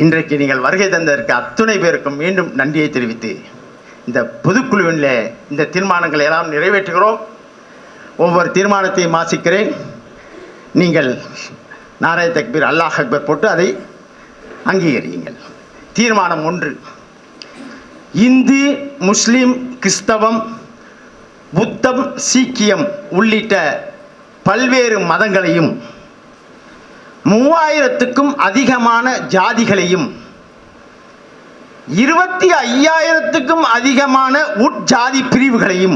இன்றைக்கு நீங்கள் வருகை தந்ததற்கு அத்துணை பேருக்கும் மீண்டும் நன்றியை தெரிவித்து இந்த பொதுக்குழுவினில் இந்த தீர்மானங்களை எல்லாம் நிறைவேற்றுகிறோம் ஒவ்வொரு தீர்மானத்தையும் வாசிக்கிறேன் நீங்கள் நாராய தக்பீர் அல்லாஹ் அக்பர் போட்டு அதை அங்கீகரியுங்கள் தீர்மானம் ஒன்று இந்து முஸ்லிம் கிறிஸ்தவம் புத்தம் சீக்கியம் உள்ளிட்ட பல்வேறு மதங்களையும் மூவாயிரத்துக்கும் அதிகமான ஜாதிகளையும் இருபத்தி ஐயாயிரத்துக்கும் அதிகமான உட்ஜாதி பிரிவுகளையும்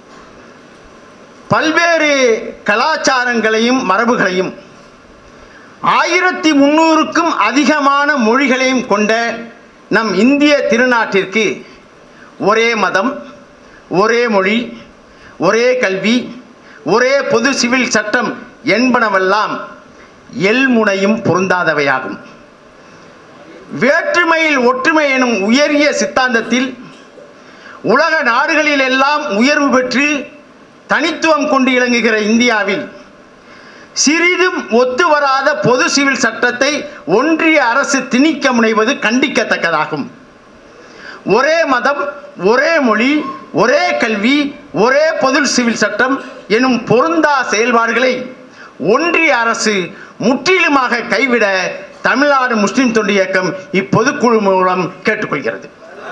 பல்வேறு கலாச்சாரங்களையும் மரபுகளையும் ஆயிரத்தி முந்நூறுக்கும் அதிகமான மொழிகளையும் கொண்ட நம் இந்திய திருநாட்டிற்கு ஒரே மதம் ஒரே மொழி ஒரே கல்வி ஒரே பொது சிவில் சட்டம் என்பனவெல்லாம் எல்முனையும் பொருந்தாதவையாகும் வேற்றுமையில் ஒற்றுமை எனும் உயரிய சித்தாந்தத்தில் உலக நாடுகளில் எல்லாம் உயர்வு பெற்று தனித்துவம் கொண்டு இலங்குகிற இந்தியாவில் சிறிதும் ஒத்து வராத பொது சிவில் சட்டத்தை ஒன்றிய அரசு திணிக்க முனைவது கண்டிக்கத்தக்கதாகும் ஒரே மதம் ஒரே மொழி ஒரே கல்வி ஒரே பொது சிவில் சட்டம் எனும் பொருந்தா செயல்பாடுகளை ஒன்றிய அரசு முற்றிலுமாக கைவிட தமிழ்நாடு முஸ்லிம் தொண்டு இயக்கம் இப்பொதுக்குழு மூலம் கேட்டுக்கொள்கிறது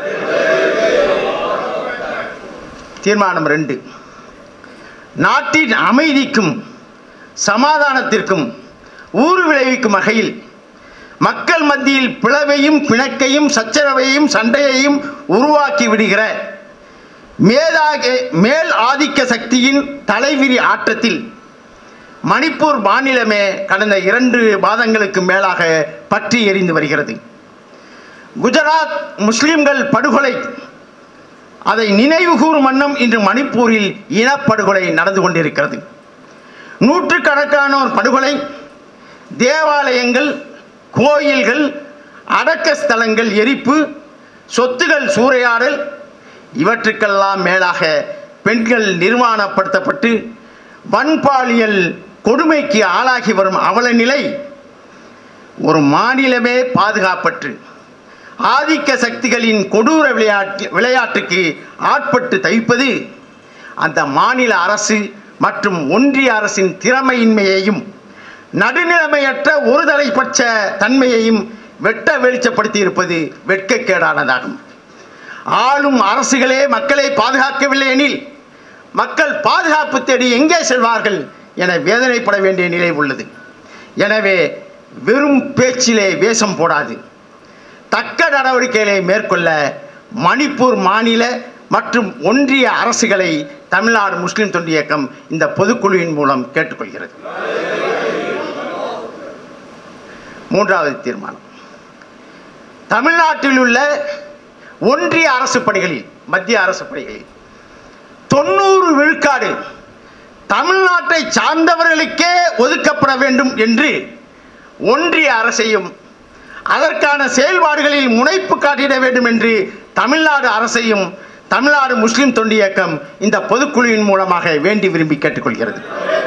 தீர்மானம் ரெண்டு நாட்டின் அமைதிக்கும் சமாதானத்திற்கும் ஊறு விளைவிக்கும் வகையில் மக்கள் மத்தியில் பிளவையும் பிணக்கையும் சச்சரவையும் சண்டையையும் உருவாக்கி விடுகிற மேதாக மேல் ஆதிக்க சக்தியின் தலைவிரி ஆட்டத்தில் மணிப்பூர் மாநிலமே கடந்த இரண்டு மாதங்களுக்கு மேலாக பற்றி எரிந்து வருகிறது குஜராத் முஸ்லிம்கள் படுகொலை அதை நினைவு கூறும் வண்ணம் இன்று மணிப்பூரில் இனப்படுகொலை நடந்து கொண்டிருக்கிறது நூற்றுக்கணக்கானோர் படுகொலை தேவாலயங்கள் கோயில்கள் அடக்க ஸ்தலங்கள் எரிப்பு சொத்துகள் சூறையாடல் இவற்றுக்கெல்லாம் மேலாக பெண்கள் நிர்மாணப்படுத்தப்பட்டு வன்பாலியல் கொடுமைக்கு ஆளாகி வரும் அவல நிலை ஒரு மாநிலமே பாதுகாப்பற்று ஆதிக்க சக்திகளின் கொடூர விளையாட்டு விளையாட்டுக்கு ஆட்பட்டு தவிப்பது அந்த மாநில அரசு மற்றும் ஒன்றிய அரசின் திறமையின்மையையும் நடுநிலைமையற்ற ஒருதலைப்பட்ச தன்மையையும் வெட்ட வெளிச்சப்படுத்தி இருப்பது வெட்கக்கேடானதாகும் ஆளும் அரசுகளே மக்களை பாதுகாக்கவில்லை எனில் மக்கள் பாதுகாப்பு தேடி எங்கே செல்வார்கள் என வேதனைப்பட வேண்டிய நிலை உள்ளது எனவே வெறும் பேச்சிலே வேஷம் போடாது தக்க நடவடிக்கைகளை மேற்கொள்ள மணிப்பூர் மாநில மற்றும் ஒன்றிய அரசுகளை தமிழ்நாடு முஸ்லிம் தொண்டு இயக்கம் இந்த பொதுக்குழுவின் மூலம் கேட்டுக்கொள்கிறது மூன்றாவது தீர்மானம் தமிழ்நாட்டில் உள்ள ஒன்றிய அரசு பணிகளில் மத்திய அரசு பணிகளில் தொண்ணூறு விழுக்காடு தமிழ்நாட்டை சார்ந்தவர்களுக்கே ஒதுக்கப்பட வேண்டும் என்று ஒன்றிய அரசையும் அதற்கான செயல்பாடுகளில் முனைப்பு காட்டிட வேண்டும் என்று தமிழ்நாடு அரசையும் தமிழ்நாடு முஸ்லிம் தொண்டு இயக்கம் இந்த பொதுக்குழுவின் மூலமாக வேண்டி விரும்பி கேட்டுக்கொள்கிறது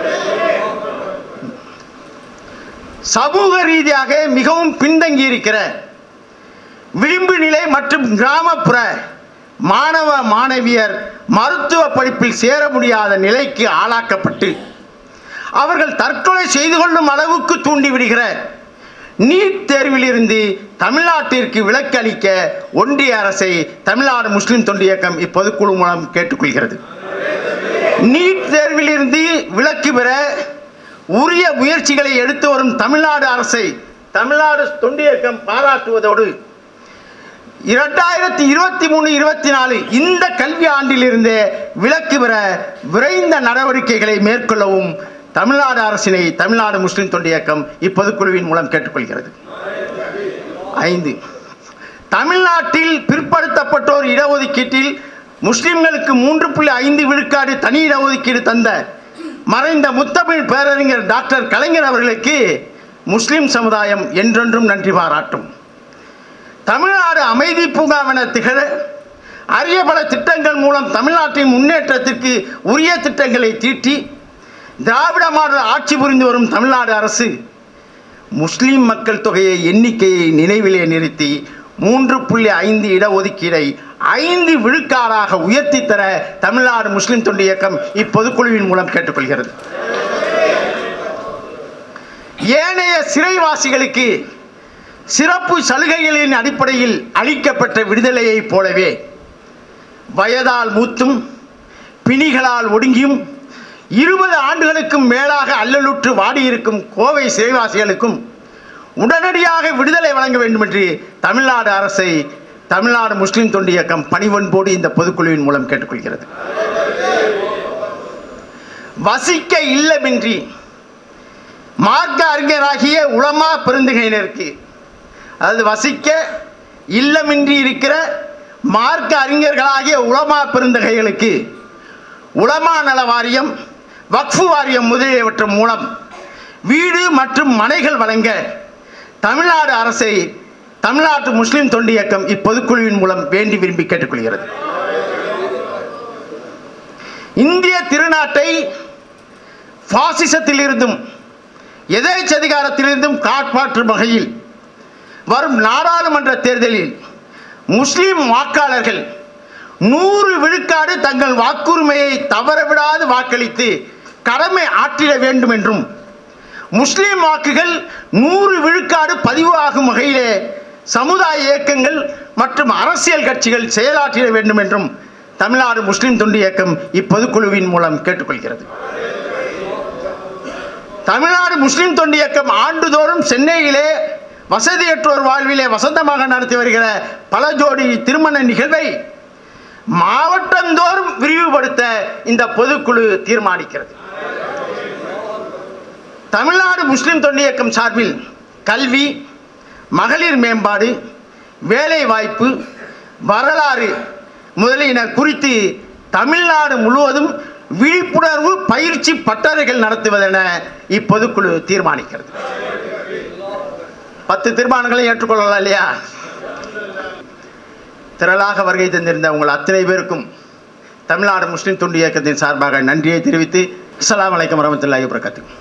சமூக ரீதியாக மிகவும் பின்தங்கி இருக்கிற விளிம்பு நிலை மற்றும் கிராமப்புற மாணவ மாணவியர் மருத்துவ படிப்பில் சேர முடியாத நிலைக்கு ஆளாக்கப்பட்டு அவர்கள் தற்கொலை செய்து கொள்ளும் அளவுக்கு தூண்டிவிடுகிற நீட் தேர்விலிருந்து தமிழ்நாட்டிற்கு விலக்கு அளிக்க ஒன்றிய அரசை தமிழ்நாடு முஸ்லிம் தொண்டு இயக்கம் இப்பொதுக்குழு மூலம் கேட்டுக்கொள்கிறது நீட் தேர்விலிருந்து விலக்கு பெற உரிய முயற்சிகளை எடுத்து வரும் தமிழ்நாடு அரசை தமிழ்நாடு தொண்டு இயக்கம் பாராட்டுவதோடு இரண்டாயிரத்தி இருபத்தி மூணு இருபத்தி நாலு இந்த கல்வி ஆண்டிலிருந்தே விலக்கு பெற விரைந்த நடவடிக்கைகளை மேற்கொள்ளவும் தமிழ்நாடு அரசினை தமிழ்நாடு முஸ்லிம் தொண்டு இயக்கம் இப்பொதுக்குழுவின் மூலம் கேட்டுக்கொள்கிறது ஐந்து தமிழ்நாட்டில் பிற்படுத்தப்பட்டோர் இடஒதுக்கீட்டில் முஸ்லிம்களுக்கு மூன்று புள்ளி ஐந்து விழுக்காடு தனி இடஒதுக்கீடு தந்த மறைந்த முத்தமிழ் பேரறிஞர் டாக்டர் கலைஞர் அவர்களுக்கு முஸ்லிம் சமுதாயம் என்றென்றும் நன்றி பாராட்டும் தமிழ்நாடு அமைதி பூங்காவென திகழ அரிய பல திட்டங்கள் மூலம் தமிழ்நாட்டின் முன்னேற்றத்திற்கு உரிய திட்டங்களை தீட்டி திராவிட மாடல் ஆட்சி புரிந்து வரும் தமிழ்நாடு அரசு முஸ்லிம் மக்கள் தொகையை எண்ணிக்கையை நினைவிலே நிறுத்தி மூன்று புள்ளி ஐந்து இடஒதுக்கீடை ஐந்து விழுக்காடாக உயர்த்தி தர தமிழ்நாடு முஸ்லிம் தொண்டு இயக்கம் இப்பொதுக்குழுவின் மூலம் கேட்டுக்கொள்கிறது ஏனைய சிறைவாசிகளுக்கு சிறப்பு சலுகைகளின் அடிப்படையில் அளிக்கப்பட்ட விடுதலையைப் போலவே வயதால் மூத்தும் பிணிகளால் ஒடுங்கியும் இருபது ஆண்டுகளுக்கும் மேலாக அல்லலுற்று வாடியிருக்கும் கோவை சிறைவாசிகளுக்கும் உடனடியாக விடுதலை வழங்க வேண்டும் என்று தமிழ்நாடு அரசை தமிழ்நாடு முஸ்லிம் தொண்டு இயக்கம் பணிவன்போடு இந்த பொதுக்குழுவின் மூலம் கேட்டுக்கொள்கிறது வசிக்க இல்லமின்றி மார்க்க அறிஞராகிய உலமா பெருந்தகையினருக்கு அதாவது வசிக்க இல்லமின்றி இருக்கிற மார்க்க அறிஞர்களாகிய உலமா பெருந்தகைகளுக்கு உலமா நல வாரியம் வக்ஃபு வாரியம் முதலியவற்றின் மூலம் வீடு மற்றும் மனைகள் வழங்க தமிழ்நாடு அரசை தமிழ்நாட்டு முஸ்லிம் தொண்டு இயக்கம் இப்பொதுக்குழுவின் மூலம் வேண்டி விரும்பி கேட்டுக்கொள்கிறது இந்திய திருநாட்டை பாசிசத்திலிருந்தும் எதேச்சதிகாரத்திலிருந்தும் காப்பாற்றும் வகையில் வரும் நாடாளுமன்ற தேர்தலில் முஸ்லிம் வாக்காளர்கள் நூறு விழுக்காடு தங்கள் வாக்குரிமையை தவறவிடாது வாக்களித்து கடமை ஆற்றிட வேண்டும் என்றும் முஸ்லிம் வாக்குகள் நூறு விழுக்காடு பதிவு ஆகும் வகையிலே சமுதாய இயக்கங்கள் மற்றும் அரசியல் கட்சிகள் செயலாற்றிட வேண்டும் என்றும் தமிழ்நாடு முஸ்லிம் தொண்டு இயக்கம் இப்பொதுக்குழுவின் மூலம் கேட்டுக்கொள்கிறது தமிழ்நாடு முஸ்லிம் தொண்டு இயக்கம் ஆண்டுதோறும் சென்னையிலே வசதியற்றோர் வாழ்விலே வசந்தமாக நடத்தி வருகிற பல ஜோடி திருமண நிகழ்வை மாவட்டந்தோறும் விரிவுபடுத்த இந்த பொதுக்குழு தீர்மானிக்கிறது தமிழ்நாடு முஸ்லிம் தொண்டு இயக்கம் சார்பில் கல்வி மகளிர் மேம்பாடு வேலை வாய்ப்பு வரலாறு முதலியன குறித்து தமிழ்நாடு முழுவதும் விழிப்புணர்வு பயிற்சி பட்டறைகள் நடத்துவதென இப்பொதுக்குழு தீர்மானிக்கிறது பத்து தீர்மானங்களை ஏற்றுக்கொள்ளலாம் இல்லையா திரளாக வருகை தந்திருந்த உங்கள் அத்தனை பேருக்கும் தமிழ்நாடு முஸ்லிம் தொண்டு இயக்கத்தின் சார்பாக நன்றியை தெரிவித்து அஸ்ஸலாமு அலைக்கும் வரமத்துல்லாஹி வபரகாத்துஹு